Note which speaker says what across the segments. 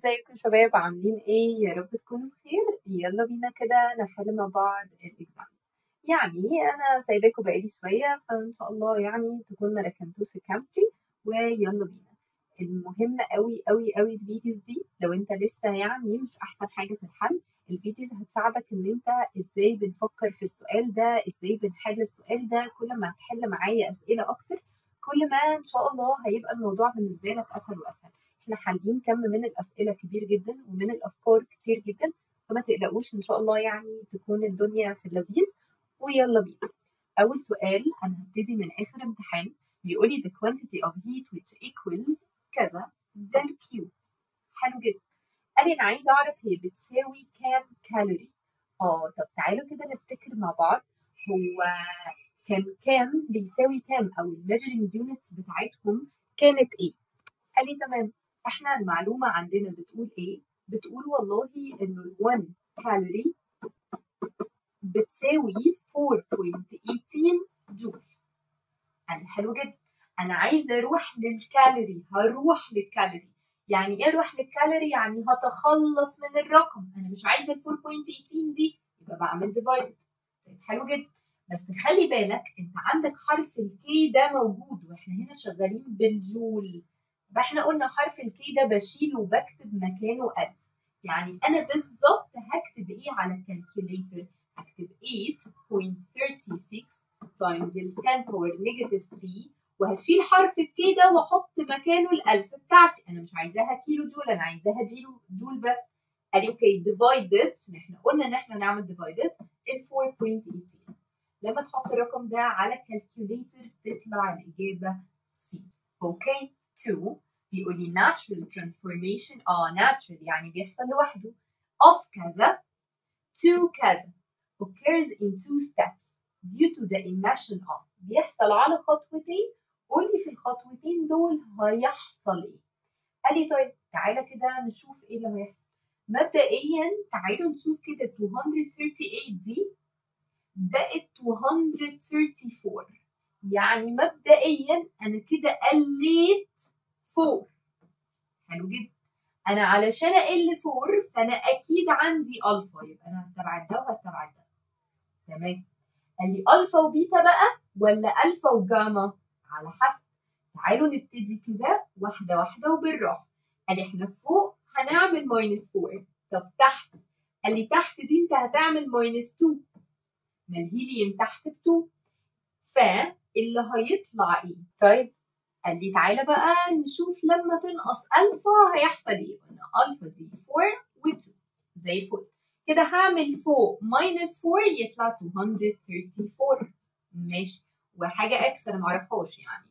Speaker 1: ازيكم يا شباب عاملين ايه يا رب تكونوا بخير يلا بينا كده نحل مع بعض الاكزام يعني انا سايباكم بقالي شويه فان شاء الله يعني تكون ما ركنتوش الكيمستري ويلا بينا المهم قوي قوي قوي الفيديوز دي لو انت لسه يعني مش احسن حاجه في الحل الفيديوز هتساعدك ان انت ازاي بنفكر في السؤال ده ازاي بنحل السؤال ده كل ما هتحل معايا اسئله اكتر كل ما ان شاء الله هيبقى الموضوع بالنسبه لك اسهل واسهل احنا حالين كم من الاسئله كبير جدا ومن الافكار كتير جدا فما تقلقوش ان شاء الله يعني تكون الدنيا في اللذيذ ويلا بينا اول سؤال انا هبتدي من اخر امتحان بيقول لي the quantity of heat which equals كذا ده الكيو حلو جدا قال لي انا عايزه اعرف هي بتساوي كام كالوري اه طب تعالوا كده نفتكر مع بعض هو كان كام بيساوي كام او الميجرنج يونتس بتاعتهم كانت ايه قال لي تمام احنا المعلومه عندنا بتقول ايه بتقول والله انه ال 1 كالوري بتساوي 4.18 جول يعني حلو جدا انا عايزه اروح للكالوري هروح للكالوري يعني ايه اروح للكالوري يعني هتخلص من الرقم انا مش عايزه ال 4.18 دي يبقى بعمل ديفايد طيب حلو جدا بس خلي بالك انت عندك حرف الكي ده موجود واحنا هنا شغالين بالجول يبقى احنا قلنا حرف الكي ده بشيله وبكتب مكانه 1000 يعني انا بالظبط هكتب ايه على الكالكوليتر هكتب 8.36 تايمز ال 10 باور نيجاتيف 3 وهشيل حرف الكي ده واحط مكانه الالف بتاعتي انا مش عايزاها كيلو جول انا عايزاها جيلو جول بس قال لي اوكي ديفايدد عشان احنا قلنا ان احنا نعمل ديفايدد ال 4.18 لما تحط الرقم ده على الكالكوليتر تطلع الاجابه سي اوكي 2 بيقول لي natural transformation اه natural يعني بيحصل لوحده of كذا to كذا occurs in two steps due to the emission of بيحصل على خطوتين قول لي في الخطوتين دول هيحصل ايه قال لي طيب تعالى كده نشوف ايه اللي هيحصل مبدئيا تعالوا نشوف كده 238 دي بقت 234 يعني مبدئيا انا كده قليت 4 حلو جدا انا علشان اقل 4 فانا اكيد عندي الفا يبقى انا هستبعد ده وهستبعد ده تمام قال لي الفا وبيتا بقى ولا الفا وجاما على حسب تعالوا نبتدي كده واحده واحده وبالراحه قال لي احنا فوق هنعمل ماينس 4 طب تحت قال لي تحت دي انت هتعمل ماينس 2 ما الهيليوم تحت ب 2 فاللي هيطلع ايه طيب قال لي تعالى بقى نشوف لما تنقص الفا هيحصل ايه قلنا الفا دي 4 و2 زي الفل كده هعمل فوق ماينس 4 يطلع 234 ماشي وحاجه اكس انا معرفهاش يعني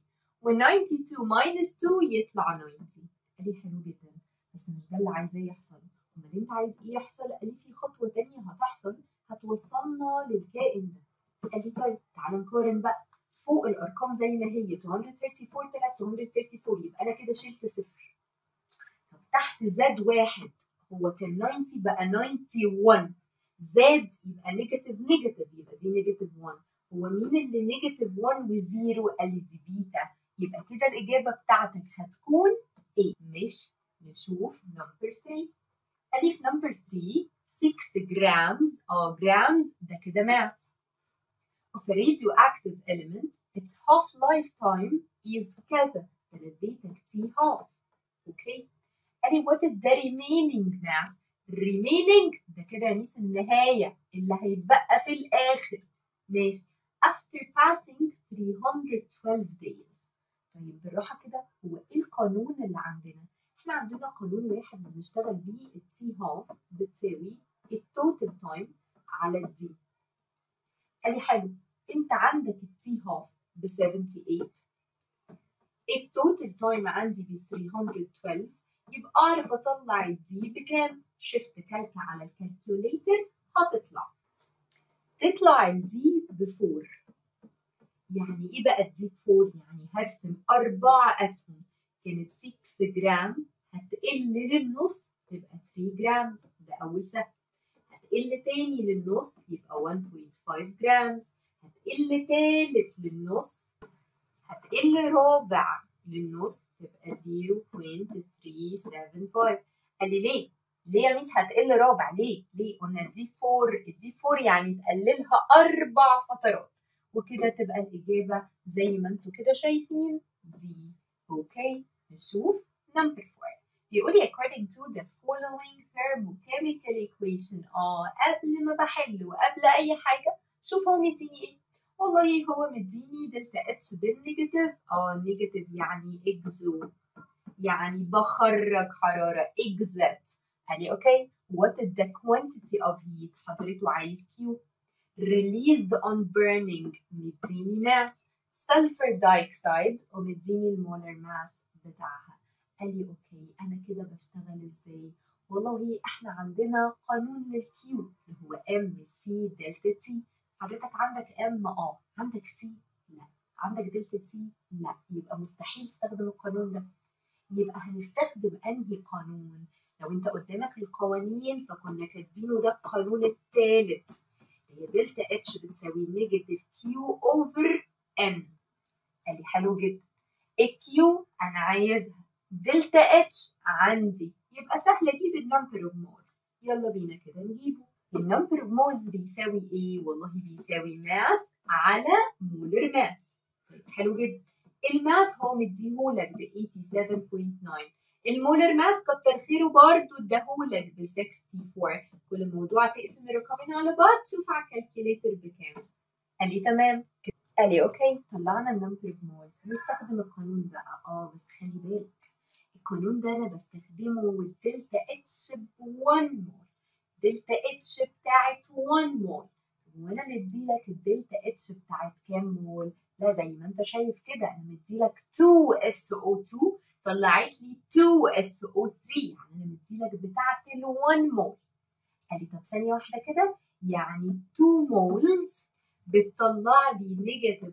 Speaker 1: و92 ماينس 2 يطلع 90 قال لي حلو جدا بس مش ده اللي عايزاه يحصل امال انت عايز ايه يحصل قال لي في خطوه تانية هتحصل هتوصلنا للكائن ده قال لي طيب تعالى نقارن بقى فوق الارقام زي ما هي 234 طلعت 234 يبقى انا كده شلت صفر طب تحت زاد واحد هو كان 90 بقى 91 زاد يبقى نيجاتيف نيجاتيف يبقى دي نيجاتيف 1 هو مين اللي نيجاتيف 1 وزيرو قال لي دي بيتا يبقى كده الاجابه بتاعتك هتكون ايه مش نشوف نمبر 3 قال لي في نمبر 3 6 جرامز اه جرامز ده كده ماس of a radioactive element its half lifetime is كذا فلديتك T half اوكي قال لي what is the remaining mass remaining ده كده يا ميس النهاية اللي هيتبقى في الآخر ماشي after passing 312 days طيب بالراحة كده هو ايه القانون اللي عندنا؟ احنا عندنا قانون واحد بنشتغل بيه التي هاف بتساوي التوتال تايم على الدي قال لي حلو انت عندك التي هاف ب 78 التوتال تايم عندي ب 312 يبقى اعرف اطلع الدي بكام شيفت كالكا على الكالكوليتر هتطلع تطلع الدي ب 4 يعني ايه بقى الدي ب 4 يعني هرسم اربع اسهم كانت 6 جرام هتقل للنص تبقى 3 جرام ده اول سهم هتقل تاني للنص يبقى 1.5 جرام هتقل تالت للنص هتقل رابع للنص تبقى 0.375 قال لي ليه ليه يا ميس هتقل رابع ليه ليه قلنا دي فور دي فور يعني تقللها اربع فترات وكده تبقى الاجابه زي ما انتوا كده شايفين دي اوكي نشوف نمبر 4 بيقول لي according to the following thermochemical equation اه قبل ما بحل وقبل اي حاجه شوف هو مديني ايه والله هو مديني دلتا اتش بالنيجاتيف اه نيجاتيف يعني اكزو يعني بخرج حراره exit قال لي اوكي what is the quantity of heat حضرته عايز Q released on burning مديني mass sulfur dioxide ومديني المولر mass بتاعها قال لي اوكي انا كده بشتغل ازاي والله احنا عندنا قانون للكيو اللي هو ام سي دلتا تي حضرتك عندك ام اه عندك سي لا عندك دلتا تي لا يبقى مستحيل تستخدم القانون ده يبقى هنستخدم انهي قانون لو انت قدامك القوانين فكنا كاتبينه ده القانون الثالث هي دلتا اتش بتساوي نيجاتيف كيو اوفر ان قال لي حلو جدا الكيو انا عايزها دلتا اتش عندي يبقى سهل اجيب النمبر اوف مولز يلا بينا كده نجيبه النمبر اوف مولز بيساوي ايه والله بيساوي ماس على مولر ماس طيب حلو جدا الماس هو مديهولك ب 87.9 المولر ماس كتر خيره برضه اداهولك ب 64 كل موضوع تقسم الرقمين على بعض شوف على الكالكوليتر بكام قال لي تمام قال لي اوكي طلعنا النمبر اوف مولز نستخدم القانون بقى اه بس خلي بالك القانون ده انا بستخدمه والدلتا اتش ب 1 مول دلتا اتش بتاعت 1 مول وانا مديلك الدلتا اتش بتاعت كام مول لا زي ما انت شايف كده انا مديلك 2 اس او 2 طلعت لي 2 اس او 3 يعني انا مديلك بتاعت ال 1 مول قال لي طب ثانيه واحده كده يعني 2 مولز بتطلع لي نيجاتيف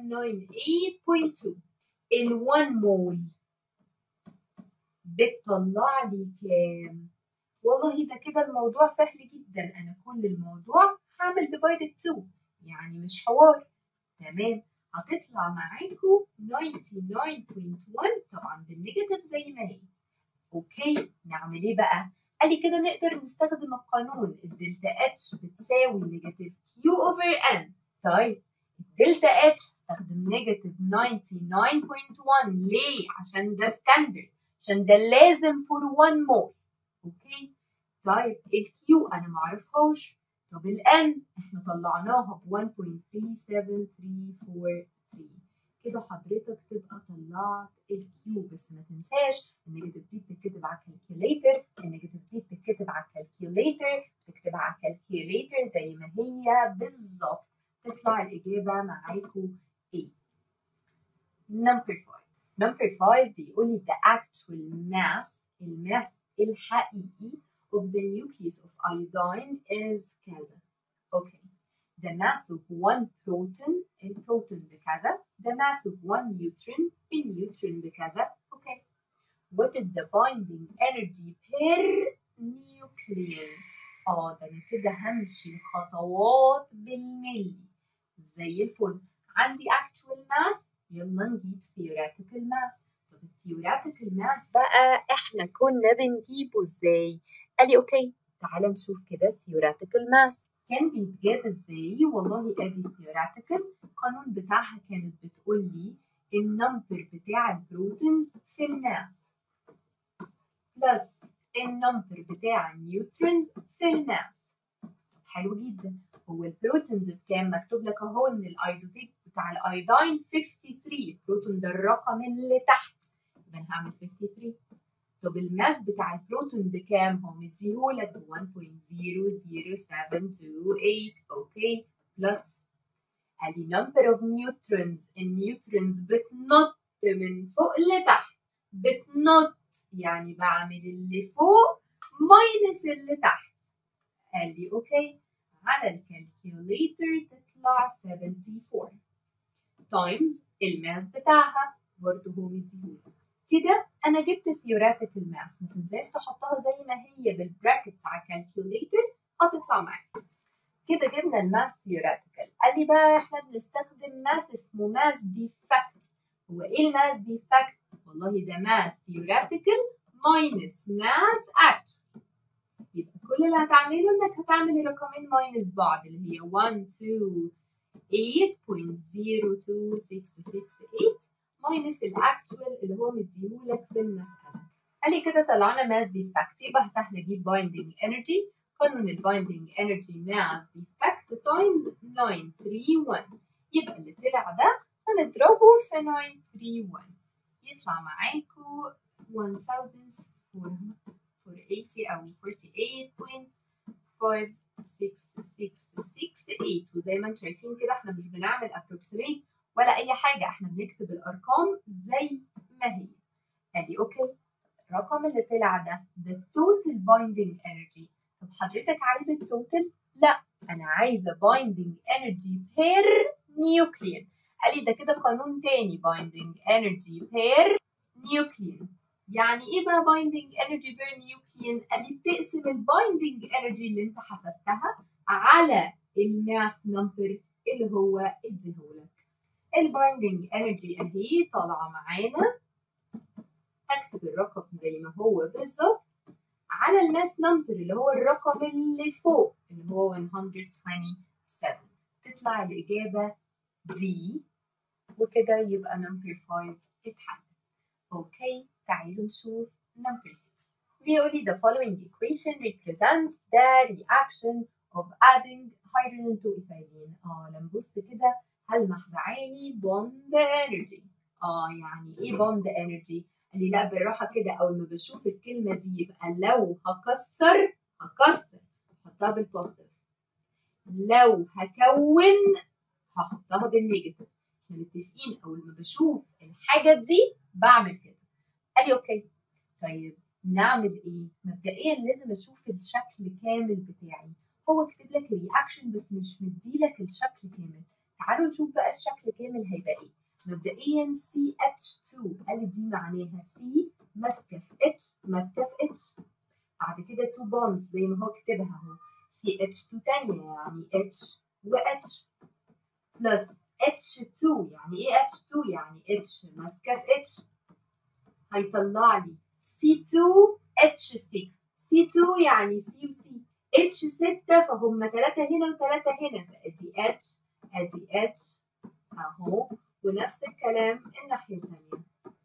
Speaker 1: 198.2 ال 1 مول بتطلع لي كام؟ والله ده كده الموضوع سهل جدا انا كل الموضوع هعمل ديفايدد 2 يعني مش حوار تمام هتطلع معاكم 99.1 طبعا بالنيجاتيف زي ما هي اوكي نعمل ايه بقى؟ قال لي كده نقدر نستخدم القانون الدلتا اتش بتساوي نيجاتيف كيو اوفر ان طيب الدلتا اتش استخدم نيجاتيف 99.1 ليه؟ عشان ده ستاندرد عشان ده لازم فور 1 مول اوكي طيب الكيو انا ما اعرفهاش طب الان احنا طلعناها ب 1.37343 كده حضرتك تبقى طلعت الكيو بس ما تنساش النيجاتيف دي بتتكتب على الكالكوليتر النيجاتيف دي بتتكتب على الكالكوليتر بتكتبها على الكالكوليتر زي ما هي بالظبط تطلع الاجابه معاكم ايه نمبر 5 نمبر 5 بيقول لي the actual mass الماس الحقيقي of the nucleus of iodine is كذا. Okay. The mass of one proton البروتون بكذا. The mass of one neutron النيوترون بكذا. Okay. What is the binding energy per nucleon؟ اه ده انا كده همشي الخطوات بالملي زي الفل. عندي actual mass يلا نجيب theoretical mass. طب الثيوراتيكال ماس بقى احنا كنا بنجيبه ازاي؟ قال لي اوكي تعالى نشوف كده الثيوراتيكال ماس كان بيتجاب ازاي؟ والله ادي الثيوراتيكال القانون بتاعها كانت بتقول لي النمبر بتاع البروتونز في الماس بلس النمبر بتاع النيوترونز في الماس حلو جدا هو البروتونز بكام مكتوب لك اهو ان الايزوتيب بتاع الايودين 53 البروتون ده الرقم اللي تحت يبقى انا هعمل 53 طب الماس بتاع البروتون بكام هو مديهولك ب 1.00728 اوكي بلس قال لي number of neutrons النيوترونز بتنط من فوق لتحت بتنط يعني بعمل اللي فوق ماينس اللي تحت قال لي اوكي على الكالكوليتر تطلع 74 تايمز الماس بتاعها برضه هو مديهولك كده انا جبت ثيوراتيكال ماس ما تنساش تحطها زي ما هي بالبراكتس على الكالكوليتر هتطلع معاك كده جبنا الماس ثيوراتيكال قال لي بقى احنا بنستخدم ماس اسمه ماس ديفكت هو ايه الماس ديفكت والله ده ماس ثيوراتيكال minus mass actual يبقى كل اللي هتعمله انك هتعمل الرقمين ماينس بعض اللي هي 1 2 8.02668 ماينس الاكتوال اللي هو مديهولك في المسألة. قال لي كده طلعنا ماس ديفكت يبقى سهل اجيب بايندينج انرجي قانون البايندينج انرجي ماس ديفكت تايمز 931 يبقى اللي طلع ده هنضربه في 931 يطلع معاكو 1480 أو 48.5668 وزي ما انتم شايفين كده احنا مش بنعمل approximate ولا أي حاجة احنا بنكتب الأرقام زي ما هي قال لي أوكي الرقم اللي طلع ده ده total binding energy طب حضرتك عايزة التوتال؟ لا أنا عايزة binding energy per nucleon قال لي ده كده قانون تاني binding energy per nucleon يعني ايه بقى binding energy per nucleon قال لي بتقسم البايندنج energy اللي انت حسبتها على الماس نمبر اللي هو اديهولك البايندنج energy اهي طالعه معانا اكتب الرقم زي ما هو بالظبط على الماس نمبر اللي هو الرقم اللي فوق اللي هو 127 تطلع الإجابة دي وكده يبقى نمبر 5 اتحل اوكي تعالوا نشوف نمبر 6 بيقول لي the following equation represents the reaction of adding hydrogen to ethylene اه لما بص كده هلمح بعيني bond energy اه يعني ايه bond energy قال لي لا بالراحه كده اول ما بشوف الكلمه دي يبقى لو هكسر هكسر هحطها بالبوزيتيف لو هكون هحطها بالنيجاتيف احنا متفقين اول ما بشوف الحاجه دي بعمل كده قال لي اوكي طيب نعمل ايه مبدئيا لازم اشوف الشكل كامل بتاعي هو كاتب لك رياكشن بس مش مديلك الشكل كامل تعالوا نشوف بقى الشكل كامل هيبقى ايه مبدئيا CH2 قال لي دي معناها C ماسكه في H ماسكه في H بعد كده 2 بونز زي ما هو كاتبها اهو CH2 تانية يعني H و H بلس H2 يعني ايه H2 يعني H ماسكه في H هيطلع لي C2H6 C2 يعني C و C H6 فهم ثلاثة هنا وثلاثة هنا فادي H ادي H اهو ونفس الكلام الناحية الثانية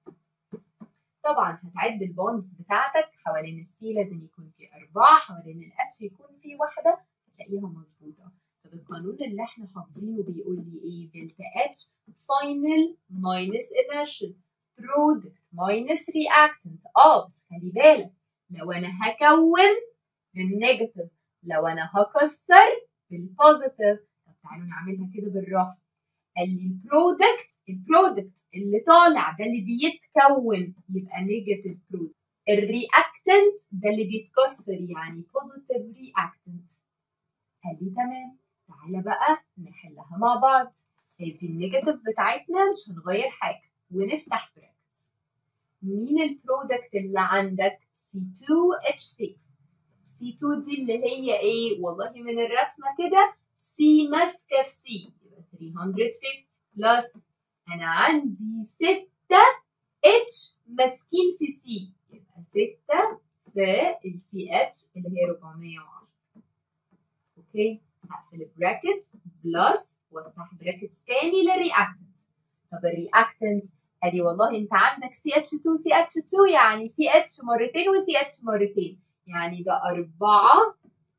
Speaker 1: طبعا هتعد البوندز بتاعتك حوالين السي لازم يكون في أربعة حوالين الاتش يكون في واحدة هتلاقيها مظبوطة طب القانون اللي احنا حافظينه بيقول لي ايه دلتا اتش فاينل ماينس انيرشال برودكت ماينس رياكتنت اه بس خلي بالك لو انا هكون بالنيجاتيف لو انا هكسر بالبوزيتيف طب تعالوا نعملها كده بالراحه قال لي البرودكت البرودكت اللي طالع ده اللي بيتكون يبقى نيجاتيف برودكت الرياكتنت ده اللي بيتكسر يعني بوزيتيف رياكتنت قال لي تمام تعالى بقى نحلها مع بعض دي النيجاتيف بتاعتنا مش هنغير حاجه ونفتح براكت مين البرودكت اللي عندك C2H6 C2 دي اللي هي ايه والله من الرسمه كده C ماسكه في C 350 بلس انا عندي 6 اتش ماسكين في سي يبقى 6 في السي اتش اللي هي 410 اوكي هقفل براكت بلس وافتح براكتس تاني للرياكتنس طب الرياكتنس ادي والله انت عندك سي اتش 2 سي اتش 2 يعني سي اتش مرتين وسي اتش مرتين يعني ده 4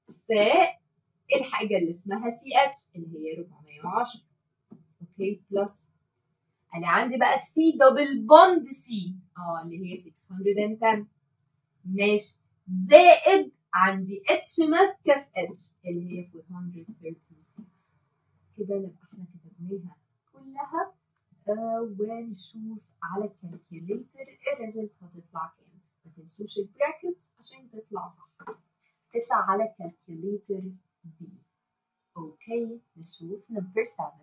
Speaker 1: في الحاجة اللي اسمها سي اتش اللي هي 410 اوكي بلس انا عندي بقى السي دبل بوند سي اه اللي هي 610 ماشي زائد عندي اتش ماسكه في اتش اللي هي 436 كده نبقى احنا كتبناها كلها آه ونشوف على الكالكوليتر الريزلت هتطلع كام ما تنسوش البراكتس عشان تطلع صح تطلع على الكالكوليتر بي اوكي نشوف نمبر 7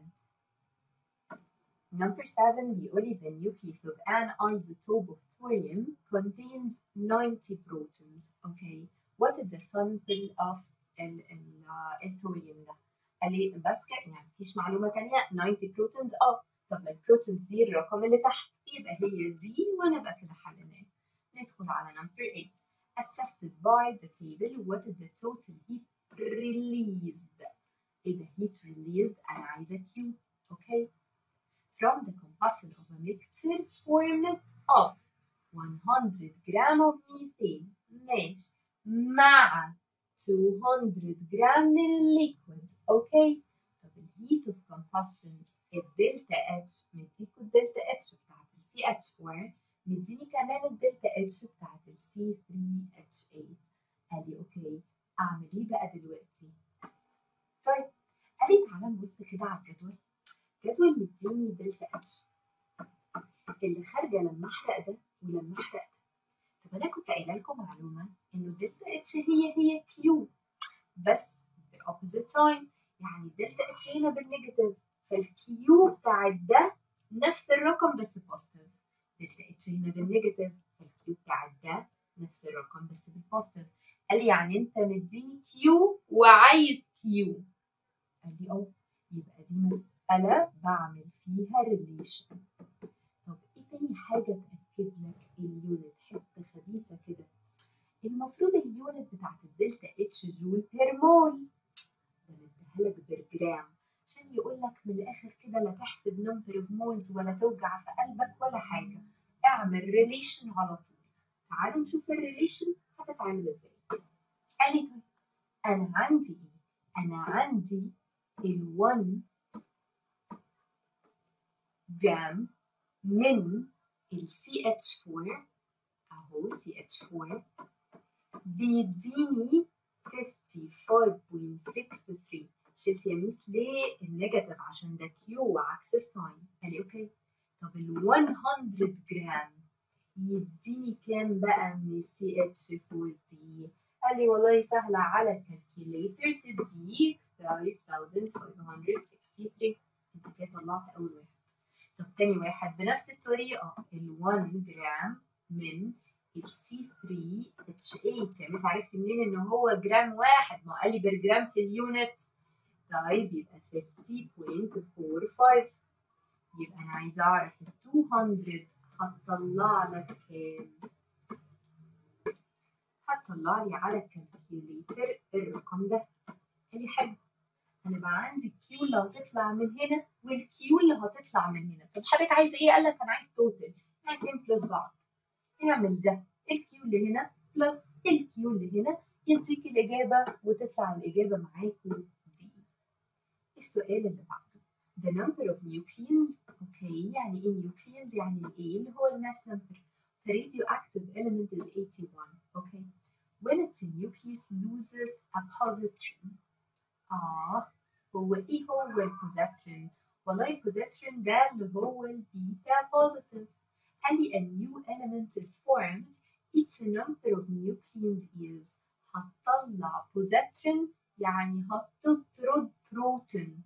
Speaker 1: Number 7 بيقول لي the nucleus of an isotope of thorium contains 90 protons. Okay, what is the sample of ال ال الثوريوم ده؟ قال لي بس كده يعني مفيش معلومة تانية 90 بروتونز اه طب ما البروتونز دي الرقم اللي تحت يبقى هي دي وانا بقى كده حليناه. ندخل على number 8 assisted by the table what is the total heat released ايه ده heat released انا عايزه Q okay from the combustion of a mixture formed of 100 gram of methane ماشي مع 200 جرام من الليكويد اوكي طب الهيت اوف combustion الدلتا اتش مديكوا الدلتا اتش بتاعت السي اتش 4 مديني كمان الدلتا اتش بتاعت السي 3 اتش 8 قال لي اوكي اعمل ايه بقى دلوقتي طيب قال لي تعالى نبص كده على الجدول جدول مديني دلتا اتش اللي خارجه لما احرق ده ولما احرق ده طب انا كنت قايله لكم معلومه انه الدلتا اتش هي هي كيو بس بالاوبوزيت ساين يعني الدلتا اتش هنا بالنيجاتيف فالكيو بتاعت ده نفس الرقم بس بوزيتيف دلتا اتش هنا بالنيجاتيف فالكيو بتاعت ده نفس الرقم بس بالبوزيتيف قال لي يعني انت مديني كيو وعايز كيو قال لي اه يبقى دي مسألة بعمل فيها ريليشن طب ايه تاني حاجة تأكد لك اليونت حتة خبيثة كده المفروض اليونت بتاعت الدلتا اتش جول بير مول ده مديها لك بالجرام عشان يقول لك من الاخر كده لا تحسب نمبر اوف مولز ولا توجع في قلبك ولا حاجة اعمل ريليشن على طول تعالوا نشوف الريليشن هتتعمل ازاي قال لي طيب انا عندي ايه انا عندي ال1 جرام من ال CH4 اهو CH4 بيديني 55.63 شلت يا ميس ليه النيجاتيف عشان ده كيو عكس الساين قال لي اوكي طب ال 100 جرام يديني كام بقى من CH4 دي قال لي والله سهلة على الكالكوليتر تديك 5563 انت كده طلعت أول واحد طب تاني واحد بنفس الطريقة ال 1 جرام من ال C3H8 يعني مش عرفت منين إن هو جرام واحد ما قال لي بالجرام في اليونت طيب يبقى 50.45 يبقى أنا عايزة أعرف ال 200 هتطلع لك كام؟ هتطلع لي على الكالكوليتر الرقم ده قال لي حلو انا بقى عندي الكيو اللي هتطلع من هنا والكيو اللي هتطلع من هنا طب حضرتك عايز ايه قال لك انا عايز توتال يعني اتنين بلس بعض اعمل ده الكيو اللي هنا بلس الكيو اللي هنا يديك الاجابه وتطلع الاجابه معاكم دي السؤال اللي بعده the number of nucleons اوكي يعني ايه nucleons يعني الايه اللي هو الماس نمبر the radioactive element is 81 okay when its nucleus loses a positron آه هو إيه هو البوزيترين؟ والله البوزيترين ده اللي هو البيتا بوزيتيف. قال لي a new element is formed its number of nucleons is هتطلع بوزيترين يعني هتطرد بروتون.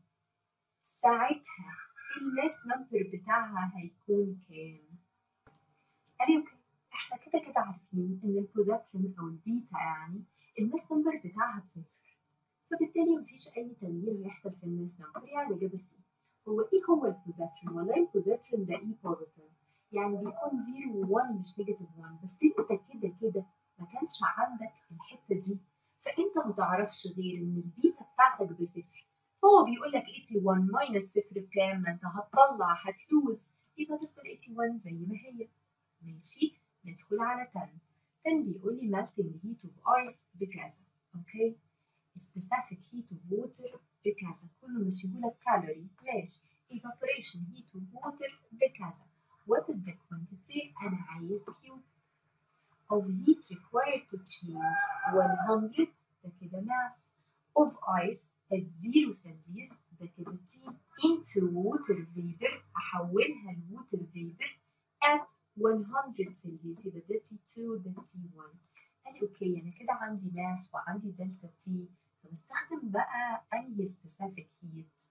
Speaker 1: ساعتها الماس نمبر بتاعها هيكون كام؟ قال لي اوكي احنا كده كده عارفين ان البوزيترين او البيتا يعني الماس نمبر بتاعها بصفر. فبالتالي مفيش أي تغيير هيحصل في الماس نمبر يعني الإجابة سي هو إيه هو البوزيترين؟ والله البوزيترين ده إي بوزيتيف يعني بيكون 0 و1 مش نيجاتيف 1 بس أنت كده كده ما كانش عندك الحتة دي فأنت ما تعرفش غير إن البيتا بتاعتك بصفر فهو بيقول لك 81 ماينس صفر بكام؟ ما أنت هتطلع هتلوز يبقى تفضل 81 زي ما هي ماشي ندخل على 10 10 بيقول لي melting heat of ice بكذا أوكي specific heat of water بكذا كله ماشيهولك كالوري ماشي evaporation heat of water بكذا what is the quantity أنا عايز Q of heat required to change 100 ده كده mass of ice at 0 celsius ده كده T into water vapor أحولها ل water vapor at 100 celsius يبقى ده T2 ده T1 قال لي اوكي انا كده عندي ماس وعندي دلتا تي فبستخدم بقى أي specific heat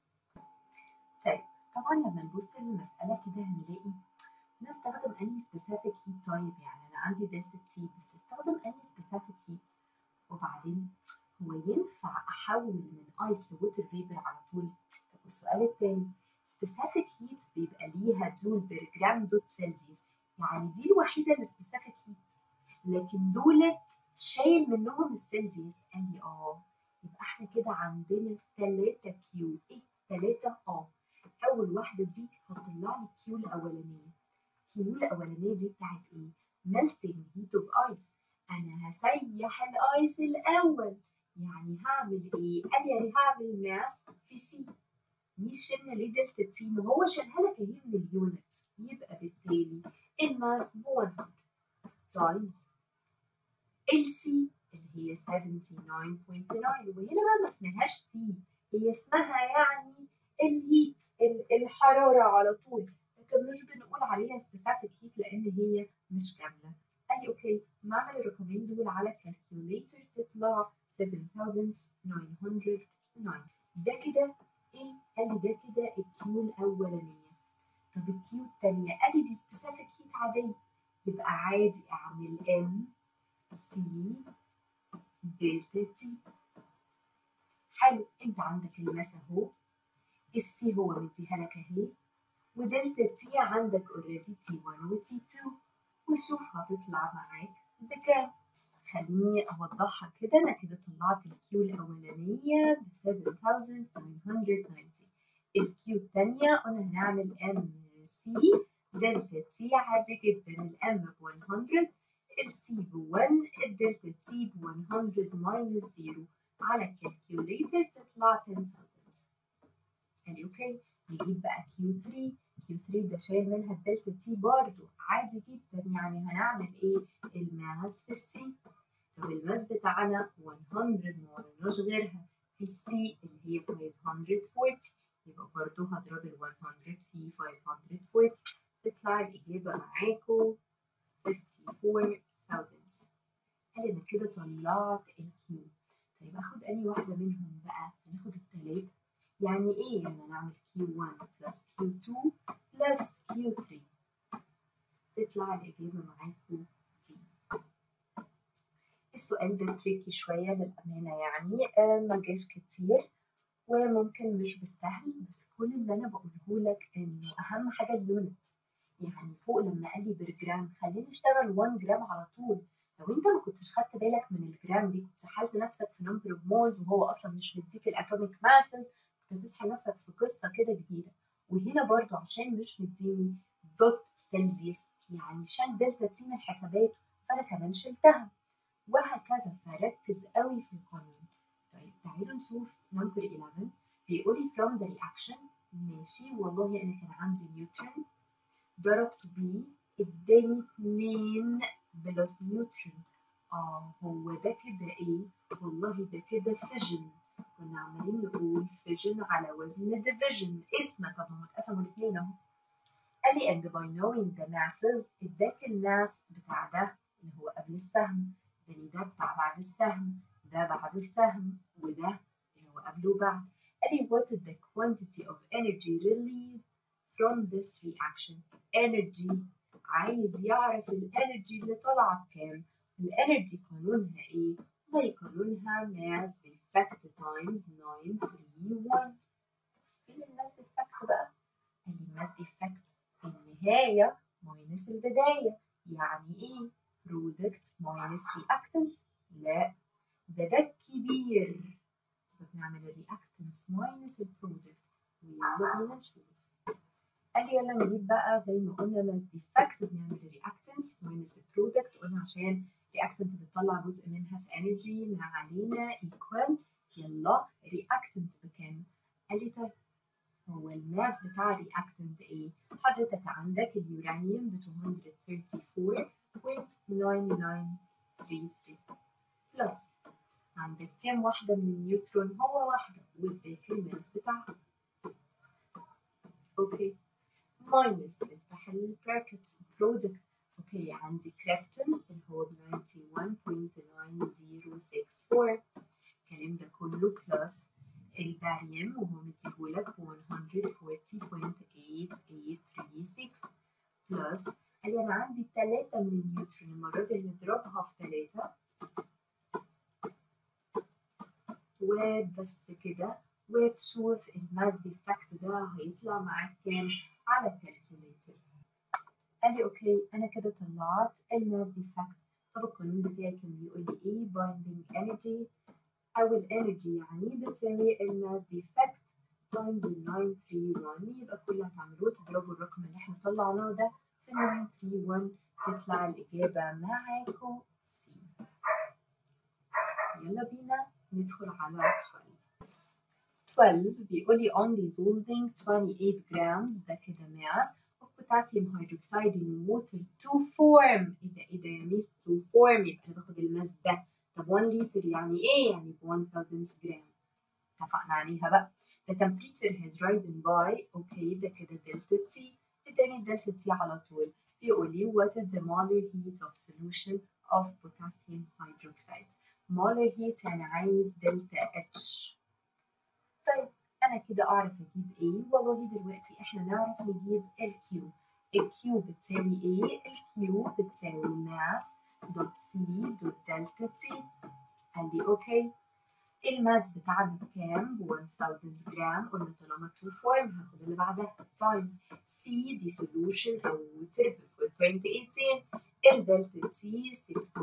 Speaker 1: طيب طبعا لما نبص للمسألة كده هنلاقي نستخدم أي specific heat طيب يعني أنا عندي دلتا تي بس استخدم أي specific heat وبعدين هو ينفع أحول من ايس لوتر فيبر على طول طب السؤال التاني specific heat بيبقى ليها جول بير جرام دوت سيلسيوس يعني دي الوحيده اللي سبيسيفيك هيت لكن دولت شايل منهم السيلزيوس قال لي اه يبقى احنا كده عندنا 3 كيو ايه 3 اه اول واحده دي هتطلع لي الكيو الاولانيه الكيو الاولانيه دي بتاعت ايه melting heat of ice انا هسيح الايس الاول يعني هعمل ايه قال يعني هعمل ماس في سي مش شلنا ليه دلتا تي ما هو شالها لك اهي من اليونت يبقى بالتالي الماس ب 100 تايمز السي اللي هي 79.9 وهنا بقى ما اسمهاش سي هي اسمها يعني الهيت الحرارة على طول لكن مش بنقول عليها سبيسيفيك هيت لأن هي مش كاملة قال لي أوكي معمل الرقمين دول على كالكوليتر تطلع 7909 ده كده إيه؟ قال لي ده كده الكيو الأولانية طب الكيو التانية قال لي دي سبيسيفيك هيت عادية يبقى عادي أعمل ام سي دلتا تي حلو انت عندك الماس اهو السي هو مديها لك اهي ودلتا تي عندك اوريدي تي 1 وتي 2 وشوف هتطلع معاك بكام خليني اوضحها كده انا كده طلعت الكيو الاولانيه ب 7990 الكيو الثانيه قلنا هنعمل ام سي دلتا تي عادي جدا الام ب 100 السي ب 1 الدلتا تي ب 100 ماينس 0 على الكالكوليتر تطلع 10000 يعني اوكي نجيب بقى كيو 3 كيو 3 ده شايل منها الدلتا تي برضو عادي جدا يعني هنعمل ايه الماس في السي طب الماس بتاعنا 100 ما ورناش غيرها في السي اللي هي 540 يبقى برضو هضرب ال 100 في 540 تطلع الإجابة معاكم 54000 قال أنا كده طلعت الكيو طيب آخد أنهي واحدة منهم بقى؟ هناخد التلاتة يعني إيه يعني نعمل Q1 بلس Q2 بلس Q3 تطلع الإجابة معاكم دي السؤال ده تريكي شوية للأمانة يعني آه ما جاش كتير وممكن مش بالسهل بس كل اللي أنا بقوله لك إنه أهم حاجة اليونت يعني فوق لما قال لي بالجرام خليني اشتغل 1 جرام على طول لو انت ما كنتش خدت بالك من الجرام دي كنت سحلت نفسك في نمبر اوف مولز وهو اصلا مش مديك الاتوميك ماسز كنت هتسحل نفسك في قصه كده كبيره وهنا برضو عشان مش مديني دوت سيلزيوس يعني شال دلتا تي من حساباته فانا كمان شلتها وهكذا فركز قوي في القانون طيب تعالوا نشوف نمبر 11 بيقول لي from the reaction ماشي والله انا كان عندي نيوترون ضربته بيه اداني 2 بلس نيوترون اه هو ده كده ايه والله ده كده فيجن كنا عمالين نقول فيجن على وزن ديفيجن اسمه طب ما اتقسموا الاثنين اهو قال لي and by knowing the masses اداك الماس بتاع ده اللي هو قبل السهم اداني ده بتاع بعد السهم ده بعد السهم وده اللي هو قبله وبعد قال لي what is the quantity of energy released from this reaction energy عايز يعرف الانرجي اللي طالعه بكام الانرجي قانونها ايه والله قانونها ماس effect times 931 فين الماس effect بقى قال لي الماس effect النهايه ماينس البدايه يعني ايه برودكت ماينس reactants لا ده ده الكبير طب نعمل الرياكتنس ماينس البرودكت ويلا بينا نشوف قال لي يلا نجيب بقى زي ما قلنا ماس ديفكت بنعمل الرياكتنس ماينس البرودكت قلنا عشان رياكتنت بتطلع جزء منها في انرجي ما علينا ايكوال يلا رياكتنت بكام؟ قال لي طيب هو الماس بتاع الرياكتنت ايه؟ حضرتك عندك اليورانيوم ب 234.9933 بلس عندك كام واحدة من النيوترون؟ هو واحدة واداك الماس بتاعها اوكي ماينس نفتح البراكتس برودكت اوكي عندي كريبتون اللي هو ب 91.9064 الكلام ده كله بلس الباريوم وهو مديهولك ب 140.8836 بلس قال لي انا عندي ثلاثة من النيوترون المرة دي هنضربها في ثلاثة وبس كده وتشوف الماس ديفكت ده هيطلع معاك كام على الكالكوليتر قال لي اوكي انا كده طلعت الماس ديفكت طب القانون بتاعي كان بيقول لي ايه binding energy او الانرجي يعني بتساوي الماس ديفكت تايمز ال 931 يبقى كل اللي هتعملوه تضربوا الرقم اللي احنا طلعناه ده في 931 تطلع الإجابة معاكم سي يلا بينا ندخل على 12 12 بيقول لي on dissolving 28 grams ده كده mass of potassium hydroxide in water to form ايه ده ايه ده يا ميس to form يبقى انا باخد الماس ده طب 1 لتر يعني ايه؟ يعني ب 1000 جرام اتفقنا عليها بقى the temperature has risen by اوكي ده كده دلتا تي اداني الدلتا تي على طول بيقول لي what is the molar heat of solution of potassium hydroxide molar heat يعني عايز دلتا اتش طيب انا كده اعرف اجيب ايه والله دلوقتي احنا نعرف نجيب الكيو الكيو بتساوي ايه الكيو بتساوي ماس دوت سي دوت دلتا تي قال لي اوكي الماس بتاعنا بكام؟ ب 1000 جرام قلنا طالما تو فورم هاخد اللي بعدها تايمز سي دي سولوشن او ووتر ب 4.18 الدلتا تي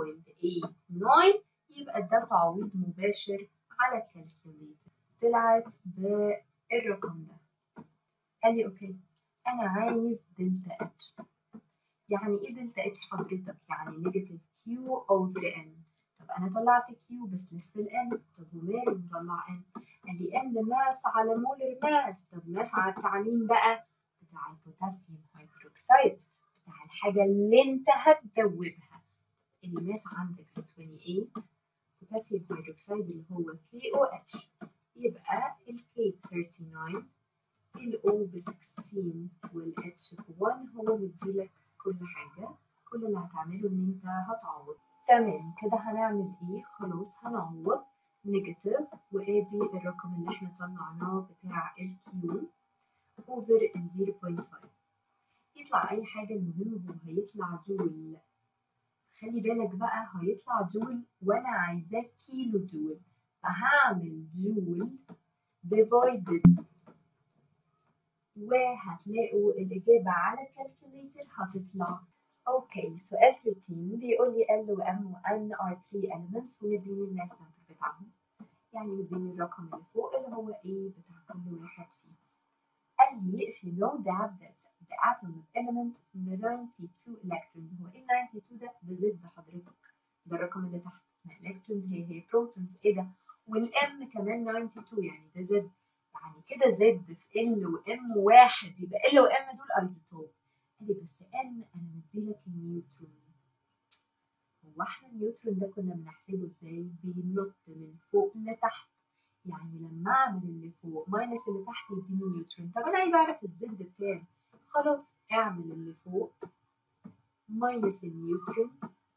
Speaker 1: 6.89 يبقى ده تعويض مباشر على الكالكوليتر طلعت بالرقم ده قال لي اوكي انا عايز دلتا اتش يعني ايه دلتا اتش حضرتك؟ يعني نيجاتيف كيو اوفر ان طب انا طلعت كيو بس لسه الان طب وماله مطلع ان قال لي ان ماس على مولر ماس طب ماس على بتاع مين بقى بتاع البوتاسيوم هيدروكسيد بتاع الحاجه اللي انت هتدوبها الماس عندك 28 بوتاسيوم هيدروكسيد اللي هو كي او اتش يبقى الكي ب 39 الاو ب 16 والاتش ب 1 هو مديلك كل حاجه كل اللي هتعمله ان انت هتعوض تمام كده هنعمل ايه خلاص هنعوض نيجاتيف وادي الرقم اللي احنا طلعناه بتاع الكيو اوفر ال 0.5 يطلع اي حاجه المهم هو هيطلع جول خلي بالك بقى هيطلع جول وانا عايزاه كيلو جول فهعمل جول ديفايدد وهتلاقوا الإجابة على الكالكوليتر هتطلع اوكي سؤال 13 بيقول لي L و M و N are three elements ومديني الماس نمبر بتاعهم يعني مديني الرقم اللي فوق اللي هو ايه بتاع كل واحد فيه قال لي if you know that, that the atom of element 92 electrons هو ايه 92 ده؟ ده زد حضرتك ده الرقم اللي تحت electrons هي هي protons ايه ده؟ والام كمان 92 يعني ده زد يعني كده زد في ال وام واحد يبقى ال وام دول ايزوتوب قال لي بس ان انا مديلك النيوترون هو احنا النيوترون ده كنا بنحسبه ازاي؟ بينط من فوق لتحت يعني لما اعمل اللي فوق ماينس اللي تحت يديني نيوترون طب انا عايزه اعرف الزد بكام خلاص اعمل اللي فوق ماينس النيوترون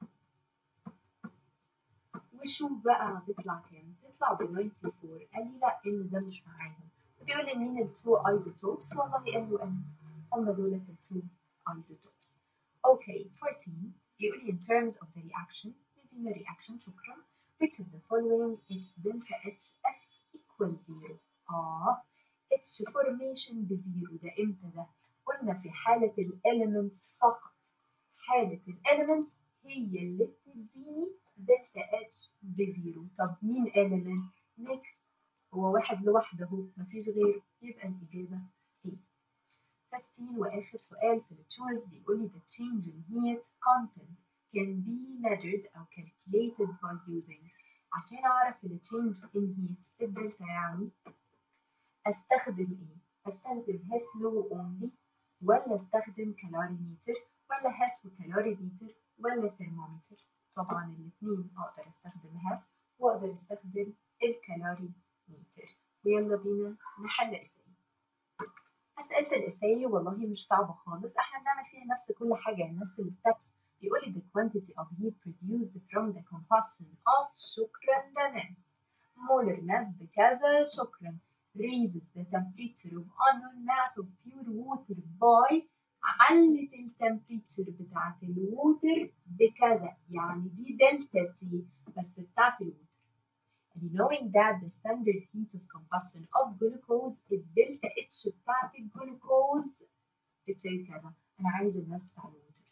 Speaker 1: وشوف بقى هتطلع كام تطلع ب 94 قال لي لا ان ده مش معاهم بيقول لي مين التو ايزوتوبس والله ال وان هم دول التو isotopes. Okay, 14 بيقول لي in terms of the reaction مدينا reaction شكرا which of the following is delta HF equal zero اه H formation بزيرو ده امتى ده؟ قلنا في حالة الاليمنتس فقط حالة الاليمنتس هي اللي بتديني دلتا اتش بزيرو طب مين element؟ نيك هو واحد لوحده اهو مفيش غيره يبقى الإجابة ايه 15 واخر سؤال في التشويس بيقول لي the change in heat content can be measured او calculated by using عشان اعرف ال change in heat الدلتا يعني استخدم ايه؟ استخدم هاس لو اونلي ولا استخدم كالوريميتر ولا هاس وكالوريميتر ولا ثرمومتر طبعا الاثنين اقدر استخدم هاس واقدر استخدم الكالوريميتر ويلا بينا نحل اسئله أسئلة الإساي والله مش صعبة خالص احنا بنعمل فيها نفس كل حاجة نفس الستبس بيقول لي the quantity of heat produced from the combustion of شكرا ده mass molar mass بكذا شكرا raises the temperature of unknown mass of pure water by علت التمبريتشر بتاعت الووتر بكذا يعني دي دلتا تي بس بتاعت الووتر knowing that the standard heat of combustion of glucose الدلتا اتش بتاعت الجلوكوز بتساوي كذا انا عايز الماس بتاع الووتر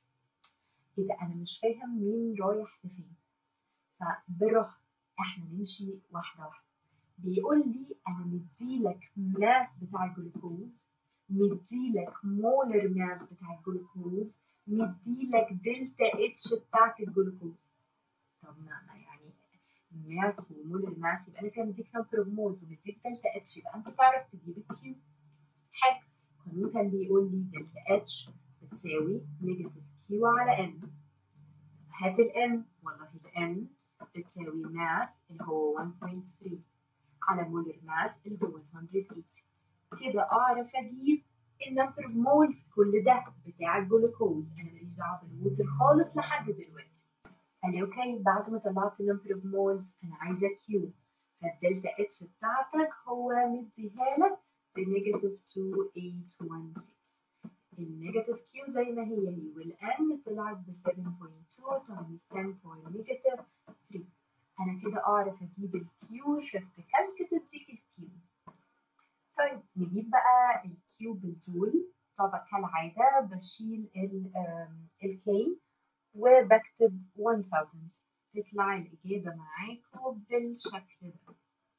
Speaker 1: ايه ده انا مش فاهم مين رايح لفين فبالراحه احنا نمشي واحده واحده بيقول لي انا مديلك ماس بتاع الجلوكوز مديلك مولر ماس بتاع الجلوكوز مديلك دلتا اتش بتاعت الجلوكوز طب ما ما يعني ماس ومولر ماس يبقى انا كان مديك نمبر اوف مولز ومديك دلتا اتش يبقى انت تعرف تجيب الكيو حاجه القانون كان بيقول لي دلتا اتش بتساوي نيجاتيف كيو على ان هات الان والله الان بتساوي ماس اللي هو 1.3 على مولر ماس اللي هو 180 كده اعرف اجيب النمبر اوف مول في كل ده بتاع الجلوكوز انا ماليش دعوه بالووتر خالص لحد دلوقتي قال لي اوكي بعد ما طلعت النمبر اوف مولز انا عايزه كيو فالدلتا اتش بتاعتك هو مديها لك بنيجاتيف 2816 النيجاتيف كيو زي ما هي هي والان طلعت ب 7.2 تايمز 10 باور نيجاتيف 3 انا كده اعرف اجيب الكيو شفت كالك تديك الكيو طيب نجيب بقى الكيو بالجول طبعا كالعادة بشيل الكي وبكتب 1000 تطلع الإجابة معاكم بالشكل ده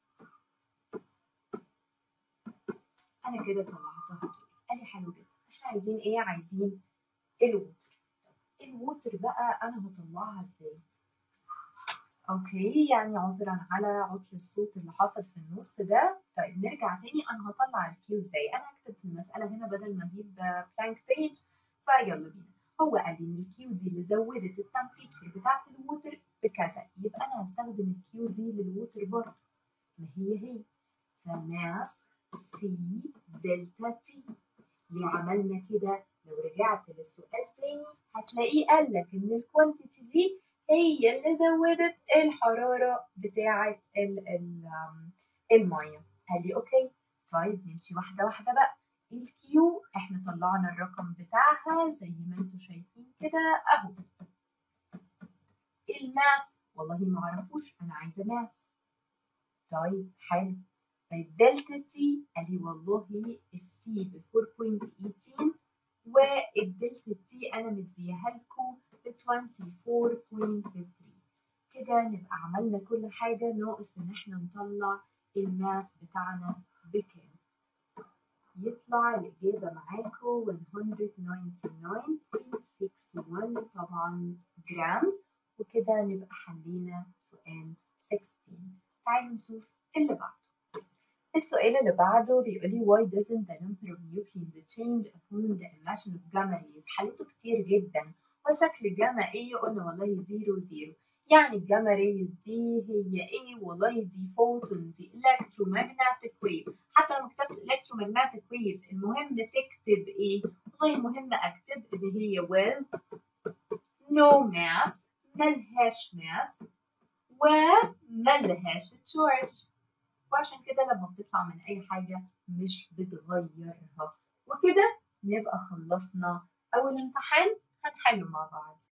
Speaker 1: أنا كده طلعتها جول قال لي حلو جدا احنا عايزين ايه عايزين الووتر الووتر بقى انا هطلعها ازاي اوكي يعني عذرا على عطل الصوت اللي حصل في النص ده طيب نرجع تاني انا هطلع الكيو ازاي انا هكتب في المساله هنا بدل ما اجيب بلانك بيج فيلا بينا هو قال لي ان الكيو دي اللي زودت التمبريتشر بتاعت الووتر بكذا يبقى انا هستخدم الكيو دي للووتر برضه ما هي هي فماس سي دلتا تي ليه عملنا كده لو رجعت للسؤال تاني هتلاقيه قال لك ان الكوانتيتي دي هي اللي زودت الحرارة بتاعة المية قال لي اوكي طيب نمشي واحدة واحدة بقى الكيو احنا طلعنا الرقم بتاعها زي ما انتم شايفين كده اهو الماس والله ما اعرفوش انا عايزة ماس طيب حلو الدلتا تي قال لي والله السي ب 4.18 والدلتا تي انا مديها لكم ب 24.3 كده نبقى عملنا كل حاجة ناقص ان احنا نطلع الماس بتاعنا بكام يطلع الإجابة معاكم 199.61 طبعا جرامز وكده نبقى حلينا سؤال 16 تعالوا نشوف اللي بعده السؤال اللي بعده بيقول لي why doesn't the number of nucleons change upon the emission of gamma rays حلته كتير جدا وشكل الجاما ايه قلنا والله زيرو زيرو يعني الجاما ريز دي هي ايه والله دي فوتون دي electromagnetic wave حتى لو ما كتبتش electromagnetic wave المهم تكتب ايه والله المهم اكتب اللي هي with no mass ملهاش mass وملهاش charge وعشان كده لما بتطلع من اي حاجة مش بتغيرها وكده نبقى خلصنا اول امتحان هنحله مع بعض